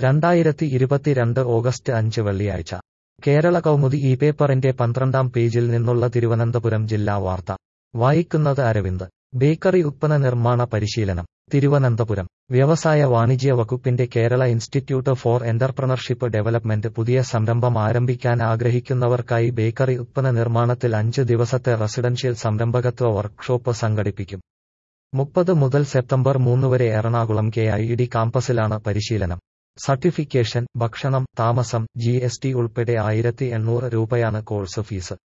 രണ്ടായിരത്തി ഇരുപത്തിരണ്ട് ഓഗസ്റ്റ് അഞ്ച് വെള്ളിയാഴ്ച കേരള കൗമുദി ഈ പേപ്പറിന്റെ പന്ത്രണ്ടാം പേജിൽ നിന്നുള്ള തിരുവനന്തപുരം ജില്ലാ വാർത്ത വായിക്കുന്നത് അരവിന്ദ് ബേക്കറി ഉത്പന്ന നിർമ്മാണ പരിശീലനം തിരുവനന്തപുരം വ്യവസായ വാണിജ്യ വകുപ്പിന്റെ Kerala Institute for Entrepreneurship Development പുതിയ സംരംഭം ആരംഭിക്കാൻ ആഗ്രഹിക്കുന്നവർക്കായി ബേക്കറി ഉത്പന്ന നിർമ്മാണത്തിൽ അഞ്ച് ദിവസത്തെ റെസിഡൻഷ്യൽ സംരംഭകത്വ വർക്ക്ഷോപ്പ് സംഘടിപ്പിക്കും മുപ്പത് മുതൽ സെപ്റ്റംബർ മൂന്ന് വരെ എറണാകുളം കെ ഐ ഡി കാമ്പസിലാണ് പരിശീലനം സർട്ടിഫിക്കേഷൻ ഭക്ഷണം താമസം ജി എസ് ടി ഉൾപ്പെടെ ആയിരത്തി എണ്ണൂറ് രൂപയാണ് കോഴ്സ് ഫീസ്